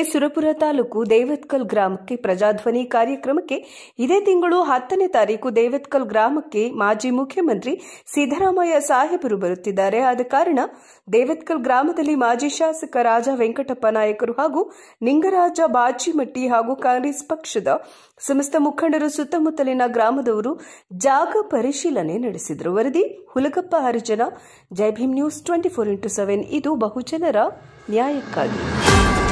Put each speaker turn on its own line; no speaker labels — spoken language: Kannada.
ಸುರಪುರ ತಾಲೂಕು ದೇವತ್ಕಲ್ ಗ್ರಾಮಕ್ಕೆ ಪ್ರಜಾಧ್ವನಿ ಕಾರ್ಯಕ್ರಮಕ್ಕೆ ಇದೇ ತಿಂಗಳು ಹತ್ತನೇ ತಾರೀಕು ದೇವತ್ಕಲ್ ಗ್ರಾಮಕ್ಕೆ ಮಾಜಿ ಮುಖ್ಯಮಂತ್ರಿ ಸಿದ್ದರಾಮಯ್ಯ ಸಾಹೇಬರು ಬರುತ್ತಿದ್ದಾರೆ ಆದ ಕಾರಣ ದೇವತ್ಕಲ್ ಗ್ರಾಮದಲ್ಲಿ ಮಾಜಿ ಶಾಸಕ ರಾಜ ವೆಂಕಟಪ್ಪ ನಾಯಕರು ಹಾಗೂ ನಿಂಗರಾಜ ಬಾಚಿಮಟ್ಟಿ ಹಾಗೂ ಕಾಂಗ್ರೆಸ್ ಪಕ್ಷದ ಸಮಸ್ತ ಮುಖಂಡರು ಸುತ್ತಮುತ್ತಲಿನ ಗ್ರಾಮದವರು ಜಾಗ ಪರಿಶೀಲನೆ ನಡೆಸಿದರು ವರದಿ Hulagappa Harijana Jai Bhim news twenty four into seven ಇದು ಬಹುಜನರ ನ್ಯಾಯಕ್ಕಾಗಿ